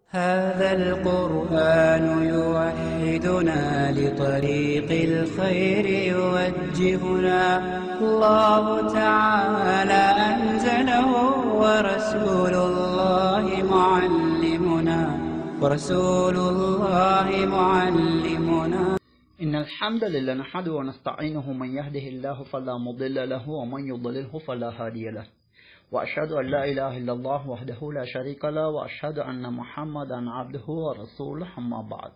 هذا القرآن يوحدنا لطريق الخير يوجهنا الله تعالى أنزله ورسول الله معلمنا ورسول الله معلمنا إن الحمد لله نحمده ونستعينه من يهده الله فلا مضل له ومن يضلله فلا هادي له وأشهد أن لا إله إلا الله وحده لا شريك له وأشهد أن محمدا عبده ورسوله أما بعد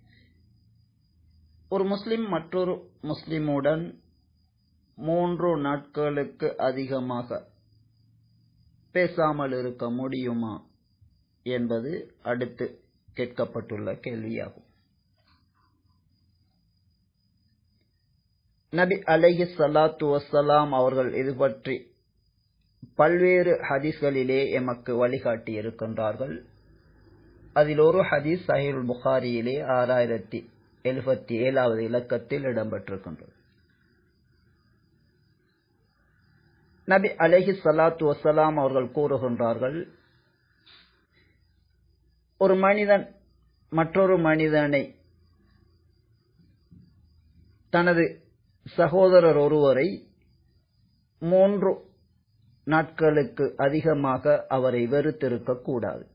ஒரு முஸ்லிம் மற்றொரு முஸ்லிமுடன் மூன்று நாட்களுக்கு அதிகமாக பேசாமல் இருக்க முடியுமா என்பது அடுத்து கேட்கப்பட்டுள்ள கேள்வியாகும் நபி அலைஹி ஸலாத்து வஸ்ஸலாம் அவர்கள் இது பற்றி பல்வேறு ஹதீஸ்களிலே எமக்கு வழிகாட்டி இருக்கின்றார்கள் அதில் ஒரு ஹதீஸ் சஹீல் புகாரியிலே ஆறாயிரத்தி எழுபத்தி ஏழாவது இலக்கத்தில் இடம்பெற்றிருக்கின்றது நபி அலைஹி ஸலாத்து வஸ்ஸலாம் அவர்கள் கூறுகின்றார்கள் ஒரு மனிதன் மற்றொரு மனிதனை தனது சகோதரர் ஒருவரை மூன்று நாட்களுக்கு அதிகமாக அவரை வெறுத்திருக்க கூடாது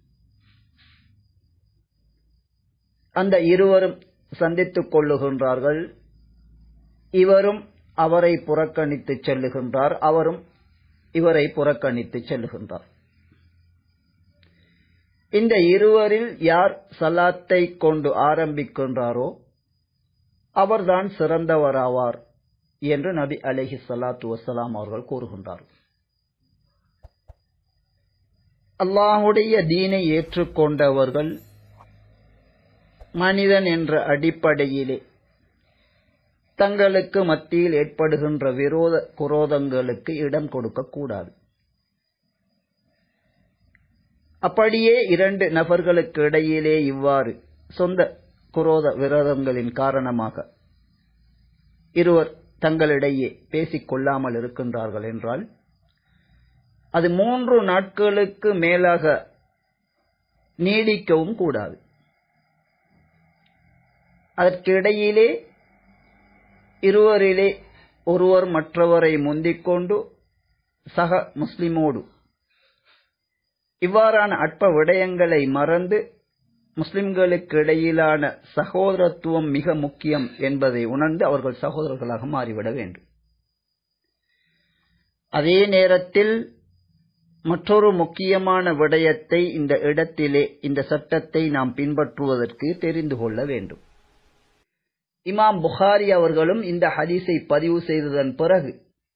அந்த இருவரும் சந்தித்துக் கொள்ளுகின்றார்கள் இவரும் அவரை புறக்கணித்து செல்லுகின்றார் அவரும் இவரை புறக்கணித்து செல்லுகின்றார் இந்த இருவரில் யார் சலாத்தை கொண்டு ஆரம்பிக்கின்றாரோ அவர்தான் சிறந்தவராவார் என்று நபி அலஹி சலாத்து வசலாம் அவர்கள் கூறுகின்றார் அல்லாஹுடைய தீனை ஏற்றுக்கொண்டவர்கள் மனிதன் என்ற அடிப்படையிலே தங்களுக்கு மத்தியில் ஏற்படுகின்ற விரோத குரோதங்களுக்கு இடம் கொடுக்க கூடாது அப்படியே இரண்டு நபர்களுக்கு இடையிலே இவ்வாறு சொந்த குரோத விரோதங்களின் காரணமாக இருவர் தங்களிடையே பேசிக் கொள்ளாமல் இருக்கின்றார்கள் என்றால் அது மூன்று நாட்களுக்கு மேலாக நீடிக்கவும் கூடாது அதற்கு இடையிலே இருவரிலே ஒருவர் மற்றவரை முந்திக்கொண்டு சக முஸ்லிமோடு இவ்வாறான அற்ப விடயங்களை மறந்து முஸ்லிம்களுக்கு இடையிலான சகோதரத்துவம் மிக முக்கியம் என்பதை உணர்ந்து அவர்கள் சகோதரர்களாக மாறிவிட வேண்டும் அதே நேரத்தில் மற்றொரு முக்கியமான விடயத்தை இந்த இடத்திலே இந்த சட்டத்தை நாம் பின்பற்றுவதற்கு தெரிந்து கொள்ள வேண்டும் இமாம் புகாரி அவர்களும் இந்த ஹதீஸை பதிவு செய்ததன் பிறகு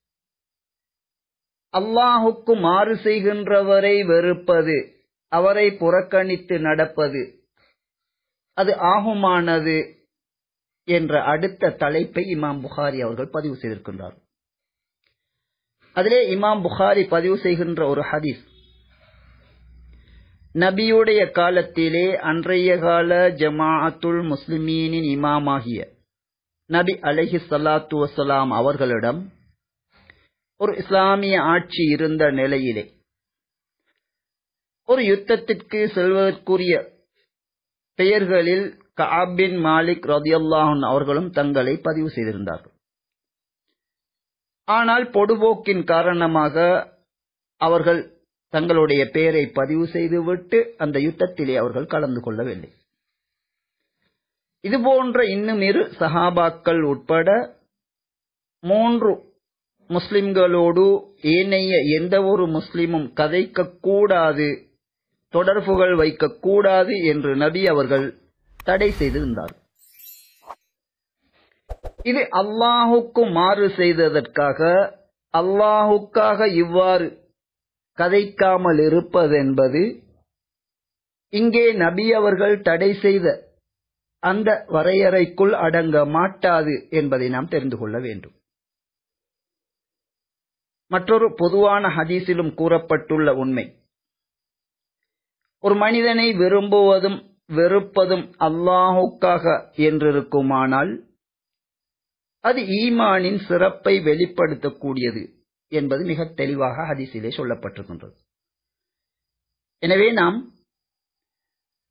அல்லாஹுக்கு மாறு செய்கின்றவரை வெறுப்பது அவரை புறக்கணித்து நடப்பது அது ஆகுமானது என்ற அடுத்த தலைப்பை இமாம் புகாரி அவர்கள் பதிவு செய்திருக்கின்றார் அதிலே இமாம் புகாரி பதிவு செய்கின்ற ஒரு ஹதீஸ் நபியுடைய காலத்திலே அன்றைய கால ஜமாஅத்துல் முஸ்லிமீனின் இமாமாகிய நபி அலஹி சல்லாத்து வசலாம் அவர்களிடம் ஒரு இஸ்லாமிய ஆட்சி இருந்த நிலையிலே ஒரு யுத்தத்திற்கு செல்வதற்குரிய பெயர்களில் கஆபின் மாலிக் ரதியல்லாஹன் அவர்களும் தங்களை பதிவு செய்திருந்தார்கள் ஆனால் பொடுபோக்கின் காரணமாக அவர்கள் தங்களுடைய பெயரை பதிவு செய்துவிட்டு அந்த யுத்தத்திலே அவர்கள் கலந்து கொள்ளவில்லை இதுபோன்ற இன்னும் இரு சஹாபாக்கள் உட்பட மூன்று முஸ்லிம்களோடு ஏனைய எந்த ஒரு முஸ்லிமும் கதைக்க கூடாது தொடர்புகள் வைக்கக்கூடாது என்று நபி அவர்கள் தடை செய்திருந்தார் இது அல்லாஹுக்கு மாறு செய்ததற்காக அல்லாஹுக்காக இவ்வாறு கதைக்காமல் இருப்பதென்பது இங்கே நபி அவர்கள் தடை செய்த அந்த வரையறைக்குள் அடங்க மாட்டாது என்பதை நாம் தெரிந்து கொள்ள வேண்டும் மற்றொரு பொதுவான ஹதீஸிலும் கூறப்பட்டுள்ள உண்மை ஒரு மனிதனை விரும்புவதும் வெறுப்பதும் அல்லாஹுக்காக என்றிருக்குமானால் அது ஈமானின் சிறப்பை வெளிப்படுத்தக்கூடியது என்பது மிக தெளிவாக ஹதீஸிலே சொல்லப்பட்டிருக்கின்றது எனவே நாம்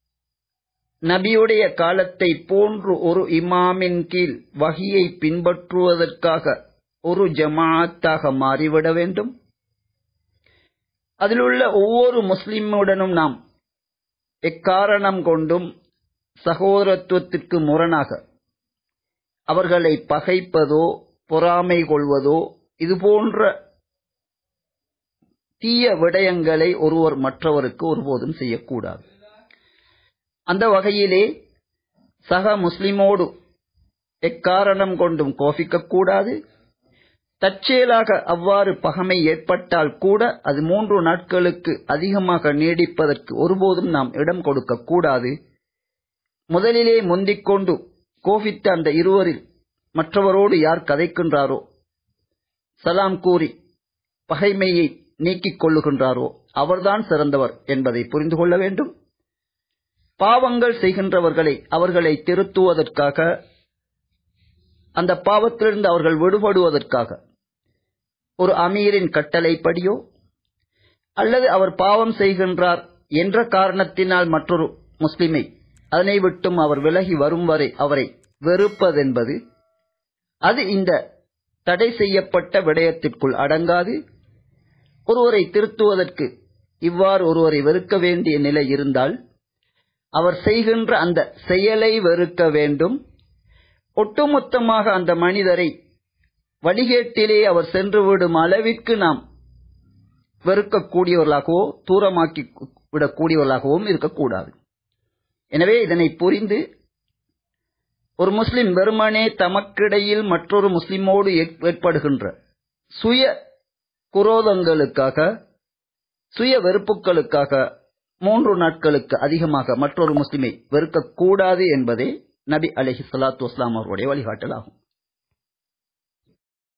நபியுடைய காலத்தை போன்று ஒரு இமாமின் கீழ் வகியை பின்பற்றுவதற்காக ஒரு ஜமாத்தாக மாறிவிட வேண்டும் அதிலுள்ள ஒவ்வொரு முஸ்லிமுடனும் நாம் எக்காரணம் கொண்டும் சகோதரத்துவத்திற்கு முரணாக அவர்களை பகைப்பதோ பொறாமை கொள்வதோ இது போன்ற தீய விடயங்களை ஒருவர் மற்றவருக்கு ஒருபோதும் செய்யக்கூடாது அந்த வகையிலே சக முஸ்லிமோடு எக்காரணம் கொண்டும் கோபிக்கக்கூடாது தற்செயலாக அவ்வாறு பகமை ஏற்பட்டால் கூட அது மூன்று நாட்களுக்கு அதிகமாக நீடிப்பதற்கு ஒருபோதும் நாம் இடம் கொடுக்க கூடாது முதலிலே முந்திக் கொண்டு கோபித்த அந்த இருவரில் மற்றவரோடு யார் கதைக்கின்றாரோ சலாம் கூறி பகைமையை நீக்கிக் கொள்ளுகின்றாரோ அவர்தான் சிறந்தவர் என்பதை புரிந்து கொள்ள வேண்டும் பாவங்கள் செய்கின்றவர்களை அவர்களை திருத்துவதற்காக அந்த பாவத்திலிருந்து அவர்கள் விடுபடுவதற்காக ஒரு அமீரின் கட்டளைப்படியோ அல்லது அவர் பாவம் செய்கின்றார் என்ற காரணத்தினால் மற்றொரு முஸ்லிமை அதனை விட்டும் அவர் விலகி வரும் வரை அவரை வெறுப்பதென்பது அது இந்த தடை செய்யப்பட்ட விடயத்திற்குள் அடங்காது ஒருவரை திருத்துவதற்கு இவ்வாறு ஒருவரை வெறுக்க வேண்டிய நிலை இருந்தால் அவர் செய்கின்ற அந்த செயலை வெறுக்க வேண்டும் ஒட்டுமொத்தமாக அந்த மனிதரை வழிகேட்டிலே அவர் சென்று விடும் அளவிற்கு நாம் வெறுக்கக்கூடியவர்களாகவோ தூரமாக்கி விடக்கூடியவர்களாகவும் இருக்கக்கூடாது எனவே இதனை புரிந்து ஒரு முஸ்லிம் வெறுமனே தமக்கிடையில் மற்றொரு முஸ்லிமோடு ஏற்படுகின்ற சுய குரோதங்களுக்காக சுய வெறுப்புகளுக்காக மூன்று நாட்களுக்கு அதிகமாக மற்றொரு முஸ்லிமை வெறுக்கக்கூடாது என்பதே நபி அலஹி சலாத்து வஸ்லாம் அவருடைய வழிகாட்டலாகும்